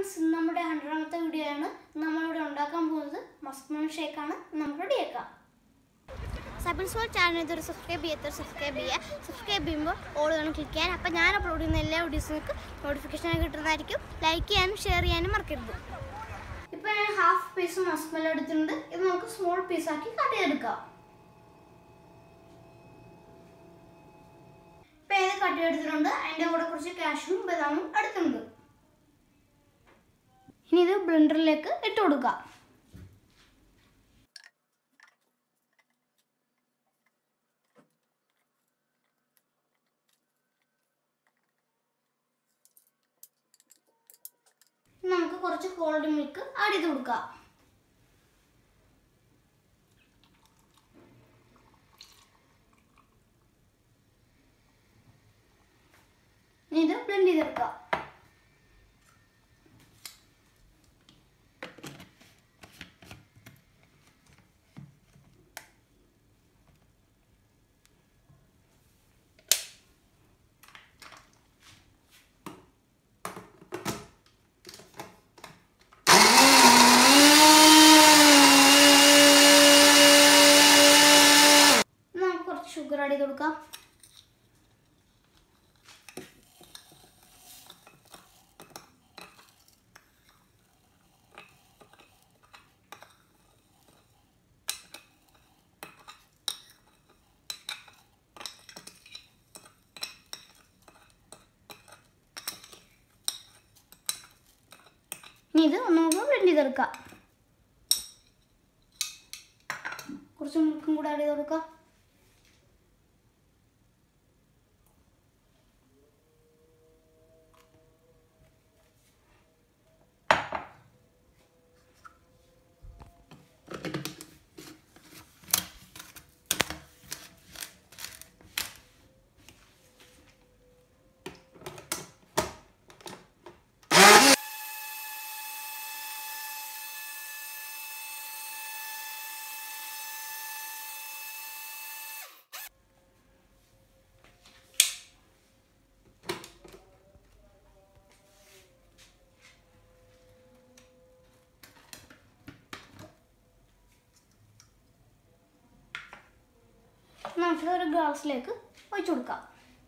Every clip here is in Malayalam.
ഫ്രണ്ട്സ് ഇന്ന് നമ്മുടെ ഹൺഡ്രഡാമത്തെ വീഡിയോ ആണ് നമ്മളിവിടെ ഉണ്ടാക്കാൻ പോകുന്നത് മസ്ക് ഷേക്കാണ് നമുക്ക് റെഡിയാക്കാം സബിൻ സ്മോൾ ചാനൽ ഇതൊരു സബ്സ്ക്രൈബ് ചെയ്യാത്ത സബ്സ്ക്രൈബ് ചെയ്യുക സബ്സ്ക്രൈബ് ചെയ്യുമ്പോൾ ഓൾ വേണം ക്ലിക്ക് ചെയ്യാൻ അപ്പോൾ ഞാൻ അപ്ലോഡ് ചെയ്യുന്ന എല്ലാ വീഡിയോസും നിങ്ങൾക്ക് നോട്ടിഫിക്കേഷൻ കിട്ടുന്നതായിരിക്കും ലൈക്ക് ചെയ്യാനും ഷെയർ ചെയ്യാനും മറക്കരുത് ഇപ്പൊ ഞാൻ ഹാഫ് പീസ് മസ്ക് എടുത്തിട്ടുണ്ട് ഇത് നമുക്ക് സ്മോൾ പീസാക്കി കട്ട് ചെയ്തെടുക്കാം ഇപ്പൊ ഇത് കട്ട് ചെയ്തെടുത്തിട്ടുണ്ട് അതിന്റെ കൂടെ കുറച്ച് കാഷ്യും ബദാമും എടുത്തിട്ടുണ്ട് ഇനി ഇത് ബ്ലെൻഡറിലേക്ക് ഇട്ട് കൊടുക്കാം നമുക്ക് കുറച്ച് കോൾഡ് മിൽക്ക് ആഡ് ചെയ്ത് കൊടുക്കാം ഇനി ഇത് ബ്ലെൻഡ് ചെയ്തെടുക്കാം നമുക്ക് കുറച്ച് ഷുഗർ ആഡ് ചെയ്ത് കൊടുക്കാം ഇനി ഇത് ഒന്നുകൂടെ ബ്ലെൻഡ് ചെയ്തെടുക്കാം കുറച്ച് മിൽക്കും കൂടെ ആഡ് ചെയ്ത് കൊടുക്കാം നമുക്ക് ഒരു ഗ്ലാസ്സിലേക്ക് ഒഴിച്ചു കൊടുക്കാം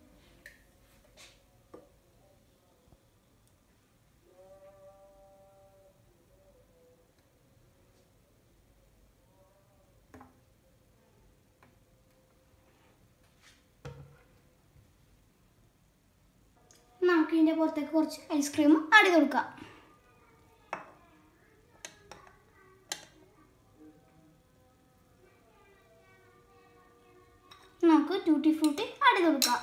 നമുക്ക് ഇതിൻ്റെ പുറത്തേക്ക് കുറച്ച് ഐസ്ക്രീം ആഡ് ചെയ്ത് കൊടുക്കാം നമുക്ക് ട്യൂട്ടി ഫ്രൂട്ടി ആഡ് ചെയ്ത് കൊടുക്കാം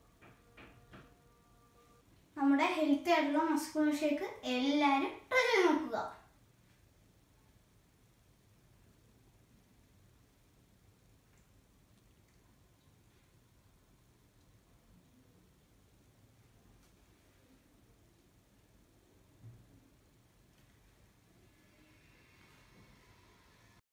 നമ്മുടെ ഹെൽത്തി ആയിട്ടുള്ള മസ്കുലർ ഷേക്ക് എല്ലാവരും ട്രൈ ചെയ്ത് നോക്കുക